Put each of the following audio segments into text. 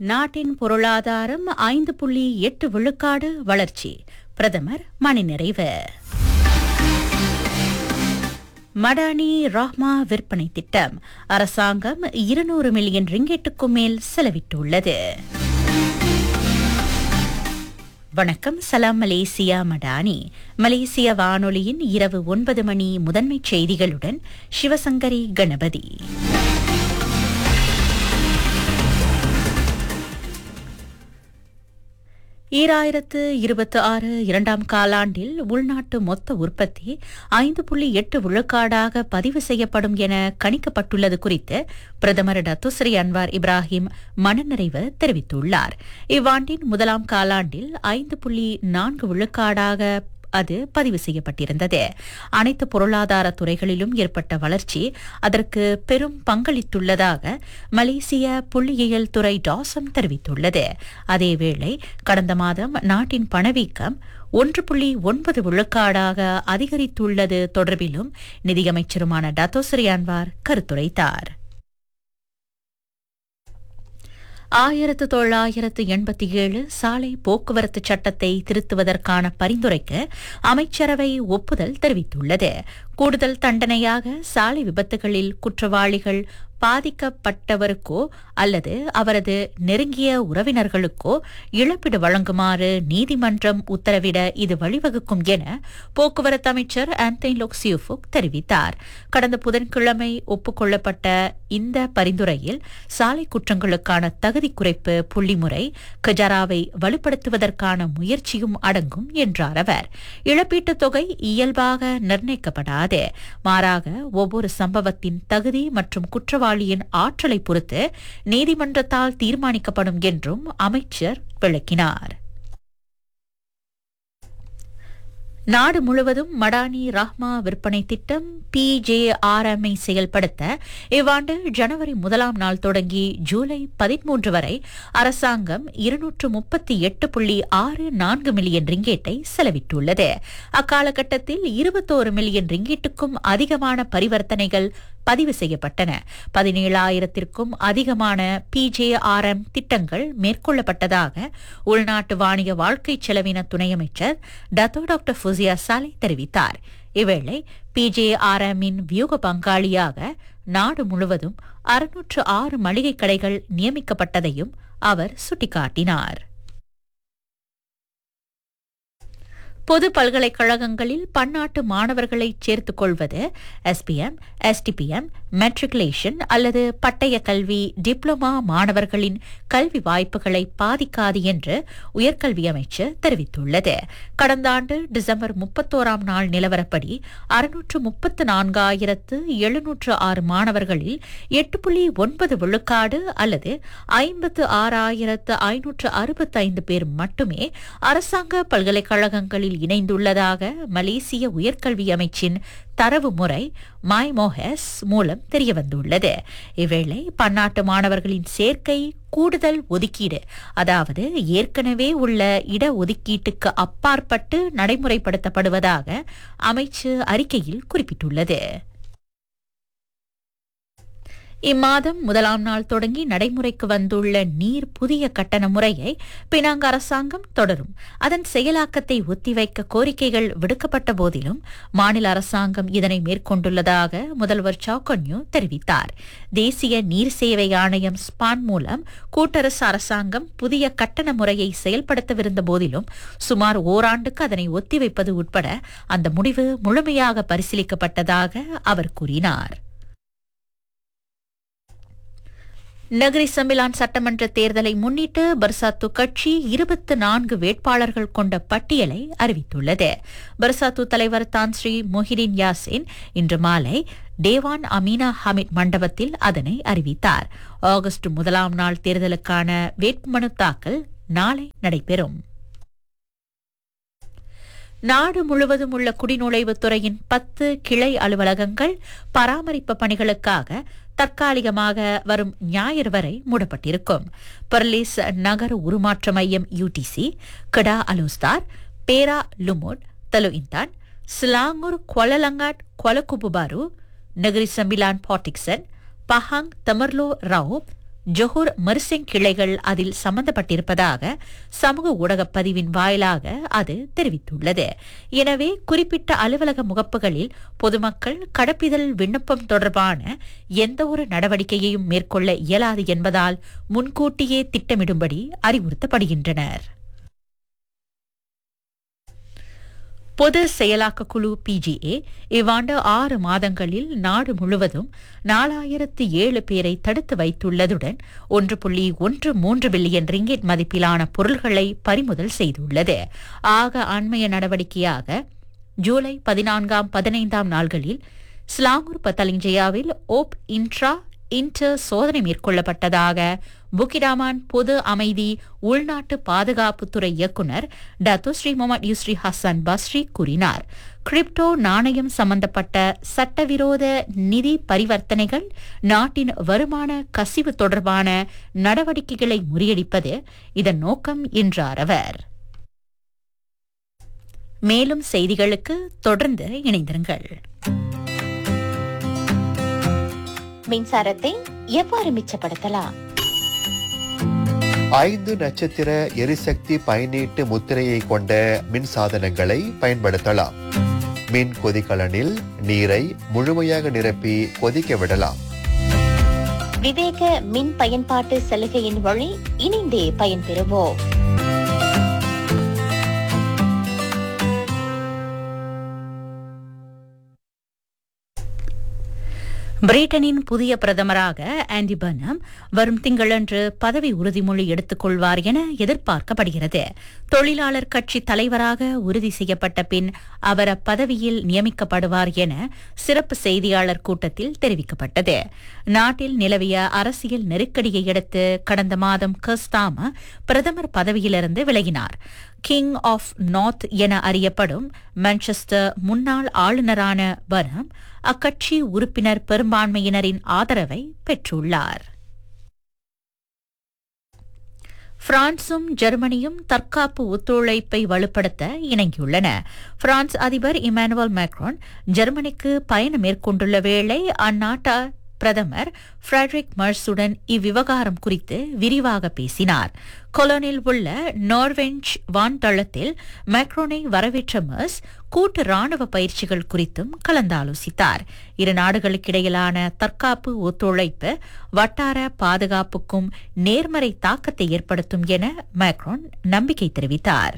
நாட்டின் பொருளாதாரம் ஐந்து புள்ளி எட்டு விழுக்காடு வளர்ச்சி பிரதமர் மணிநிறைவு மடானி ராஹ்மா விற்பனை திட்டம் அரசாங்கம் இருநூறு மில்லியன் ரிங்கெட்டுக்கும் மேல் செலவிட்டுள்ளது வணக்கம் சலாம் மலேசியா மடானி மலேசிய வானொலியின் இரவு ஒன்பது மணி முதன்மை செய்திகளுடன் சிவசங்கரி கணபதி ஈராயிரத்து இருபத்தி ஆறு இரண்டாம் காலாண்டில் உள்நாட்டு மொத்த உற்பத்தி ஐந்து புள்ளி எட்டு விழுக்காடாக பதிவு செய்யப்படும் என கணிக்கப்பட்டுள்ளது குறித்து பிரதமர் டத்துஸ்ரீ அன்வார் இப்ராஹிம் மனநிறைவு தெரிவித்துள்ளார் இவ்வாண்டின் முதலாம் காலாண்டில் ஐந்து புள்ளி நான்கு விழுக்காடாக அது பதிவு செய்யப்பட்டிருந்தது அனைத்து பொருளாதார துறைகளிலும் ஏற்பட்ட வளர்ச்சி அதற்கு பெரும் பங்களித்துள்ளதாக மலேசிய புள்ளியியல் துறை டாசம் தெரிவித்துள்ளது அதேவேளை கடந்த மாதம் நாட்டின் பணவீக்கம் ஒன்று புள்ளி ஒன்பது விழுக்காடாக அதிகரித்துள்ளது தொடர்பிலும் நிதியமைச்சருமான டத்தோஸ்ரீ அன்வார் கருத்துரைத்தார் ஆயிரத்து தொள்ளாயிரத்து எண்பத்தி ஏழு சாலை போக்குவரத்து சட்டத்தை திருத்துவதற்கான பரிந்துரைக்கு அமைச்சரவை ஒப்புதல் தெரிவித்துள்ளது கூடுதல் தண்டனையாக சாலை விபத்துகளில் குற்றவாளிகள் பாதிக்கப்பட்டவருக்கோ அல்லது அவரது நெருங்கிய உறவினர்களுக்கோ இழப்பீடு வழங்குமாறு நீதிமன்றம் உத்தரவிட இது வழிவகுக்கும் என போக்குவரத்து அமைச்சர் ஆந்தனி லோக்சியூஃபுக் தெரிவித்தார் கடந்த புதன்கிழமை ஒப்புக்கொள்ளப்பட்ட இந்த பரிந்துரையில் சாலை குற்றங்களுக்கான தகுதி குறைப்பு புள்ளிமுறை கஜாராவை வலுப்படுத்துவதற்கான முயற்சியும் அடங்கும் என்றார் அவர் இழப்பீட்டுத் தொகை இயல்பாக நிர்ணயிக்கப்படாது மாறாக ஒவ்வொரு சம்பவத்தின் தகுதி மற்றும் குற்றவாளியின் ஆற்றலை பொறுத்து நீதிமன்றத்தால் தீர்மானிக்கப்படும் என்றும் அமைச்சர் விளக்கினார் நாடு முழுவதும் மடானி ராஹ்மா விற்பனை திட்டம் பிஜேஆர்எம்ஐ செயல்படுத்த இவ்வாண்டு ஜனவரி முதலாம் நாள் தொடங்கி ஜூலை பதிமூன்று வரை அரசாங்கம் இருநூற்று முப்பத்தி எட்டு புள்ளி ஆறு நான்கு மில்லியன் ரிங்கேட்டை செலவிட்டுள்ளது அக்காலகட்டத்தில் இருபத்தோரு மில்லியன் ரிங்கேட்டுக்கும் அதிகமான பரிவர்த்தனைகள் பதிவு செய்யப்பட்டன பதினேழாயிரத்திற்கும் அதிகமான பிஜேஆர்எம் திட்டங்கள் மேற்கொள்ளப்பட்டதாக உள்நாட்டு வாணிக வாழ்க்கை செலவின துணை அமைச்சர் டத்தோ டாக்டர் ஃபுசியா சாலை தெரிவித்தார் இவ்வேளை பிஜேஆர்எம்மின் வியூக பங்காளியாக நாடு முழுவதும் அறுநூற்று ஆறு மளிகை கடைகள் நியமிக்கப்பட்டதையும் அவர் சுட்டிக்காட்டினார் பொது பல்கலைக்கழகங்களில் பன்னாட்டு மாணவர்களை சேர்த்துக் கொள்வது எஸ்பிஎம் எஸ்டிபிஎம் மெட்ரிகுலேஷன் அல்லது பட்டய கல்வி டிப்ளமா மாணவர்களின் கல்வி வாய்ப்புகளை பாதிக்காது என்று உயர்கல்வி அமைச்சு தெரிவித்துள்ளது கடந்த ஆண்டு டிசம்பர் முப்பத்தோராம் நாள் நிலவரப்படி அறுநூற்று முப்பத்து நான்காயிரத்து எழுநூற்று ஆறு மாணவர்களில் எட்டு புள்ளி ஒன்பது விழுக்காடு அல்லது ஐம்பத்து ஆறாயிரத்து ஐநூற்று அறுபத்தைந்து பேர் மட்டுமே அரசாங்க பல்கலைக்கழகங்களில் இணைந்துள்ளதாக மலேசிய உயர்கல்வி அமைச்சின் தரவு முறை மைமோஹெஸ் மூலம் தெரியவந்துள்ளது இவ்வேளை பன்னாட்டு மாணவர்களின் சேர்க்கை கூடுதல் ஒதுக்கீடு அதாவது ஏற்கனவே உள்ள இட ஒதுக்கீட்டுக்கு அப்பாற்பட்டு நடைமுறைப்படுத்தப்படுவதாக அமைச்சு அறிக்கையில் குறிப்பிட்டுள்ளது இம்மாதம் முதலாம் நாள் தொடங்கி நடைமுறைக்கு வந்துள்ள நீர் புதிய கட்டண முறையை பினாங் அரசாங்கம் தொடரும் அதன் செயலாக்கத்தை ஒத்திவைக்க கோரிக்கைகள் விடுக்கப்பட்ட போதிலும் மாநில அரசாங்கம் இதனை மேற்கொண்டுள்ளதாக முதல்வர் சவுகன்யூ தெரிவித்தார் தேசிய நீர் சேவை ஆணையம் ஸ்பான் மூலம் கூட்டரசு அரசாங்கம் புதிய கட்டண முறையை செயல்படுத்தவிருந்த போதிலும் சுமார் ஓராண்டுக்கு அதனை ஒத்திவைப்பது உட்பட அந்த முடிவு முழுமையாக பரிசீலிக்கப்பட்டதாக அவர் கூறினார் நகரி சம்பிலான் சட்டமன்ற தேர்தலை முன்னிட்டு பர்சாத்து கட்சி இருபத்து நான்கு வேட்பாளர்கள் கொண்ட பட்டியலை அறிவித்துள்ளது பர்சாத்து தலைவர் தான் ஸ்ரீ மொஹிடின் யாசின் இன்று மாலை தேவான் அமீனா ஹமித் மண்டபத்தில் அதனை அறிவித்தார் ஆகஸ்ட் முதலாம் நாள் தேர்தலுக்கான வேட்புமனு தாக்கல் நாளை நடைபெறும் நாடு முழுவதும் உள்ள குடிநுழைவுத் துறையின் பத்து கிளை அலுவலகங்கள் பராமரிப்பு பணிகளுக்காக தற்காலிகமாக வரும் ஞாயிறு வரை மூடப்பட்டிருக்கும் பர்லிஸ் நகர உருமாற்ற மையம் UTC Kedah Alor Setar Perak Lumut Teluk Intan Selangor Kuala Langat Kuala Kubu Bharu Negeri Sembilan Port Dickson Pahang Temerloh Raub Johor Mersing கிளைகள் அதில் சம்பந்தப்பட்டிருப்பதாக சமூக ஊடகப் பதிவின் வாயிலாக அது தெரிவித்துள்ளது எனவே குறிப்பிட்ட அலுவலக முகப்புகளில் பொதுமக்கள் கடப்பிதழ் விண்ணப்பம் தொடர்பான எந்தவொரு நடவடிக்கையையும் மேற்கொள்ள இயலாது என்பதால் முன்கூட்டியே திட்டமிடும்படி அறிவுறுத்தப்படுகின்றனர் பொது செயலாக்க குழு பிஜிஏ இவ்வாண்டு ஆறு மாதங்களில் நாடு முழுவதும் நாலாயிரத்து ஏழு பேரை தடுத்து வைத்துள்ளதுடன் ஒன்று புள்ளி ஒன்று மூன்று பில்லியன் ரிங்கெட் மதிப்பிலான பொருள்களை பறிமுதல் செய்துள்ளது ஆக அண்மைய நடவடிக்கையாக ஜூலை பதினான்காம் பதினைந்தாம் நாள்களில் ஸ்லாங்கூர் பத்தலிஞ்சயாவில் ஓப் இன்ட்ரா இன்டர் சோதனை மேற்கொள்ளப்பட்டதாக புக்கிடாமான் பொது அமைதி உள்நாட்டு பாதுகாப்புத்துறை இயக்குநர் Datuk Seri Mohamad Yusri Hassan Basri கூறினார் கிரிப்டோ நாணயம் சம்பந்தப்பட்ட சட்டவிரோத நிதி பரிவர்த்தனைகள் நாட்டின் வருமான கசிவு தொடர்பான நடவடிக்கைகளை முறியடிப்பது இதன் நோக்கம் என்றார் அவர் மேலும் செய்திகளுக்கு தொடர்ந்து இணைந்திருங்கள் மின்சாரத்தை எவ்வாறு மிச்சப்படுத்தலாம் ஐந்து நட்சத்திர எரிசக்தி பயனீட்டு முத்திரையை கொண்ட மின் சாதனங்களை பயன்படுத்தலாம் மின் கொதிகலனில் நீரை முழுமையாக நிரப்பி கொதிக்க விடலாம் விவேக மின் பயன்பாட்டு சலுகையின் வழி இணைந்தே பயன்பெறுவோம் பிரிட்டனின் புதிய பிரதமராக ஆண்டி பர்னம் வரும் திங்களன்று பதவி உறுதிமொழி எடுத்துக் கொள்வார் என எதிர்பார்க்கப்படுகிறது தொழிலாளர் கட்சி தலைவராக உறுதி செய்யப்பட்ட பின் அவர் அப்பதவியில் நியமிக்கப்படுவார் என சிறப்பு செய்தியாளர் கூட்டத்தில் தெரிவிக்கப்பட்டது நாட்டில் நிலவிய அரசியல் நெருக்கடியை அடுத்து கடந்த மாதம் கஸ்தாம பிரதமர் பதவியிலிருந்து விலகினார் கிங் ஆஃப் நார்த் என அறியப்படும் மான்செஸ்டர் முன்னாள் ஆளுநரான பர்னம் அக்கட்சி உறுப்பினர் பெரும்பான்மையினரின் ஆதரவை பெற்றுள்ளார் பிரான்சும் ஜெர்மனியும் தற்காப்பு ஒத்துழைப்பை வலுப்படுத்த இணங்கியுள்ளன பிரான்ஸ் அதிபர் இமானுவல் மேக்ரான் ஜெர்மனிக்கு பயணம் மேற்கொண்டுள்ள வேளை அந்நாட்டு பிரதமர் ஃபிரெட்ரிக் மர்ஸுடன் இவ்விவகாரம் குறித்து விரிவாக பேசினார் கொலோனில் உள்ள நார்வெஞ்ச் வான்தளத்தில் மேக்ரோனை வரவேற்ற மர்ஸ் கூட்டு ராணுவ பயிற்சிகள் குறித்தும் கலந்தாலோசித்தார் இரு நாடுகளுக்கிடையிலான தற்காப்பு ஒத்துழைப்பு வட்டார பாதுகாப்புக்கும் நேர்மறை தாக்கத்தை ஏற்படுத்தும் என மேக்ரோன் நம்பிக்கை தெரிவித்தார்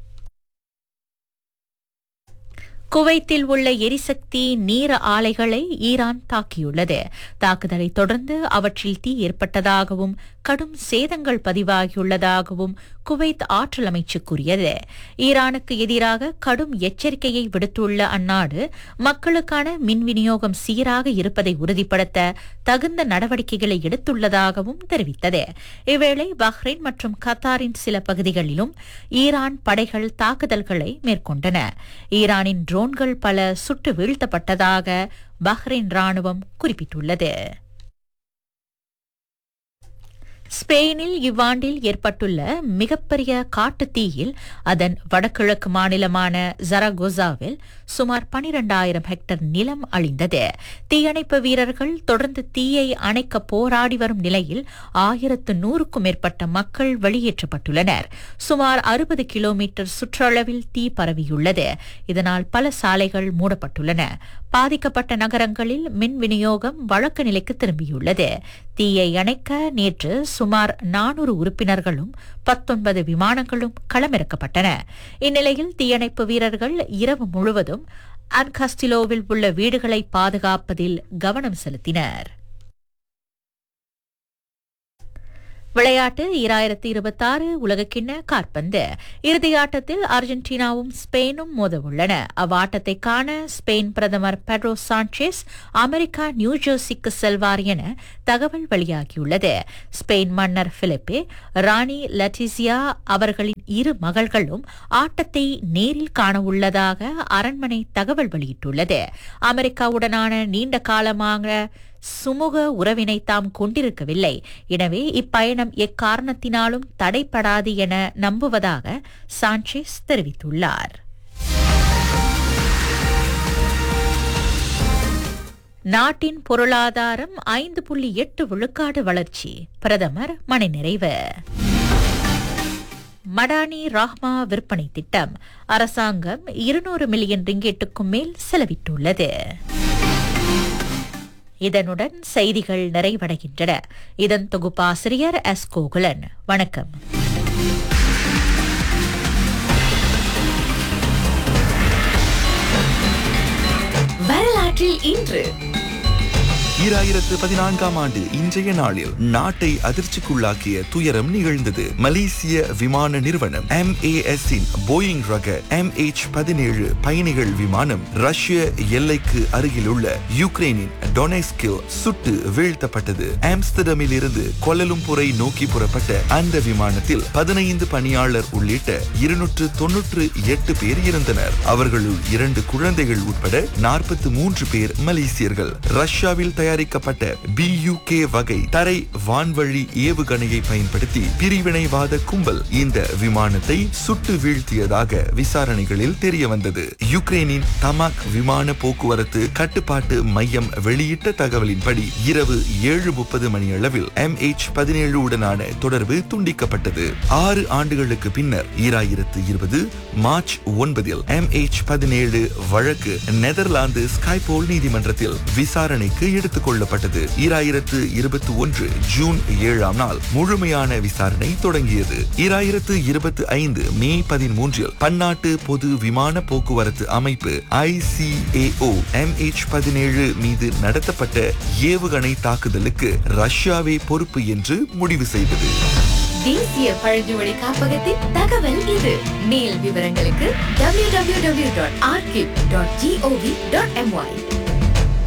குவைத்தில் உள்ள எரிசக்தி நீர ஆலைகளை ஈரான் தாக்கியுள்ளது தாக்குதலை தொடர்ந்து அவற்றில் தீ ஏற்பட்டதாகவும் கடும் சேதங்கள் பதிவாகியுள்ளதாகவும் குவைத் ஆற்றல் அமைச்சு கூறியது ஈரானுக்கு எதிராக கடும் எச்சரிக்கையை விடுத்துள்ள அந்நாடு மக்களுக்கான மின் விநியோகம் சீராக இருப்பதை உறுதிப்படுத்த தகுந்த நடவடிக்கைகளை எடுத்துள்ளதாகவும் தெரிவித்தது இவ்வேளை பஹ்ரைன் மற்றும் கத்தாரின் சில பகுதிகளிலும் ஈரான் படைகள் தாக்குதல்களை மேற்கொண்டன ஈரானின் ட்ரோன்கள் பல சுட்டு வீழ்த்தப்பட்டதாக பஹ்ரைன் ராணுவம் குறிப்பிட்டுள்ளது ஸ்பெயினில் இவ்வாண்டில் ஏற்பட்டுள்ள மிகப்பெரிய காட்டுத் தீயில் அதன் வடகிழக்கு மாநிலமான ஜரகோசாவில் சுமார் பனிரெண்டாயிரம் ஹெக்டர் நிலம் அழிந்தது தீயணைப்பு வீரர்கள் தொடர்ந்து தீயை அணைக்க போராடி வரும் நிலையில் ஆயிரத்து நூறுக்கும் மேற்பட்ட மக்கள் வெளியேற்றப்பட்டுள்ளனர் சுமார் அறுபது கிலோமீட்டர் சுற்றளவில் தீ பரவியுள்ளது இதனால் பல சாலைகள் மூடப்பட்டுள்ளன பாதிக்கப்பட்ட நகரங்களில் மின் விநியோகம் வழக்கு நிலைக்கு திரும்பியுள்ளது தீயை அணைக்க நேற்று சுமார் நானூறு உறுப்பினர்களும் பத்தொன்பது விமானங்களும் களமிறக்கப்பட்டன இந்நிலையில் தீயணைப்பு வீரர்கள் இரவு முழுவதும் அன்கஸ்டிலோவில் உள்ள வீடுகளை பாதுகாப்பதில் கவனம் செலுத்தினர் விளையாட்டு இராயிரத்தி இருபத்தாறு உலகக்கிண்ண காற்பந்து இறுதியாட்டத்தில் அர்ஜென்டினாவும் ஸ்பெயினும் மோதவுள்ளன அவ்வாட்டத்தை காண ஸ்பெயின் பிரதமர் பெட்ரோ சாnchez அமெரிக்கா நியூஜெர்சிக்கு செல்வார் என தகவல் வெளியாகியுள்ளது ஸ்பெயின் மன்னர் பிலிப்பே ராணி லட்டிசியா அவர்களின் இரு மகள்களும் ஆட்டத்தை நேரில் காண உள்ளதாக அரண்மனை தகவல் வெளியிட்டுள்ளது அமெரிக்காவுடனான நீண்ட காலமாக சுமூக உறவினை தாம் கொண்டிருக்கவில்லை எனவே இப்பயணம் எக்காரணத்தினாலும் தடைப்படாது என நம்புவதாக சாnchez தெரிவித்துள்ளார் நாட்டின் பொருளாதாரம் ஐந்து புள்ளி எட்டு விழுக்காடு வளர்ச்சி பிரதமர் மணிநிறைவு மடானி ராஹ்மா விற்பனை திட்டம் அரசாங்கம் இருநூறு மில்லியன் ரிங்கெட்டுக்கும் மேல் செலவிட்டுள்ளது இதனுடன் செய்திகள் நிறைவடைகின்றன இதன் தொகுப்பாசிரியர் எஸ் கோகுலன் வணக்கம் வரலாற்றில் இன்று ஈராயிரத்து பதினான்காம் ஆண்டு இன்றைய நாளில் நாட்டை அதிர்ச்சிக்குள்ளாக்கிய துயரம் நிகழ்ந்தது மலேசிய விமான நிறுவனம் MAS இன் போயிங் ரக MH பதினேழு பயணிகள் விமானம் ரஷ்ய எல்லைக்கு அருகிலுள்ள யுக்ரைனின் டொனெஸ்கில் சுட்டு வீழ்த்தப்பட்டது ஆம்ஸ்டர்டமில் இருந்து கொலலும்புரை நோக்கி புறப்பட்ட அந்த விமானத்தில் பதினைந்து பணியாளர் உள்ளிட்ட இருநூற்று தொன்னூற்று எட்டு பேர் இருந்தனர் அவர்களுள் இரண்டு குழந்தைகள் உட்பட நாற்பத்தி மூன்று பேர் மலேசியர்கள் ரஷ்யாவில் தயாரிக்கப்பட்ட BUK வகை தரை வான்வழி ஏவுகணையை பயன்படுத்தி பிரிவினைவாத கும்பல் இந்த விமானத்தை சுட்டு வீழ்த்தியதாக விசாரணைகளில் தெரிய வந்தது யுக்ரைனின் தமாக் விமான போக்குவரத்து கட்டுப்பாட்டு மையம் வெளியிட்ட தகவலின்படி இரவு ஏழு முப்பது மணி அளவில் MH பதினேழு உடனான தொடர்பு துண்டிக்கப்பட்டது ஆறு ஆண்டுகளுக்கு பின்னர் ஈராயிரத்து இருபது மார்ச் ஒன்பதில் MH பதினேழு வழக்கு நெதர்லாந்து ஸ்கைபோல் நீதிமன்றத்தில் விசாரணைக்கு எடுத்துக் கொள்ளப்பட்டது ஈராயிரத்து இருபத்தி ஒன்று ஜூன் ஏழாம் நாள் முழுமையான விசாரணை தொடங்கியது ஈராயிரத்து இருபத்தி ஐந்து மே பதிமூன்றில் பன்னாட்டு பொது விமான போக்குவரத்து அமைப்பு ஐசிஏஓ எம்ஹெச் பதினேழு மீது நடத்தப்பட்ட ஏவுகணை தாக்குதலுக்கு ரஷ்யாவே பொறுப்பு என்று முடிவு செய்தது தேசிய பழங்குமொழி காப்பகத்தின் தகவல் இது மேல் விவரங்களுக்கு www.archive.gov.my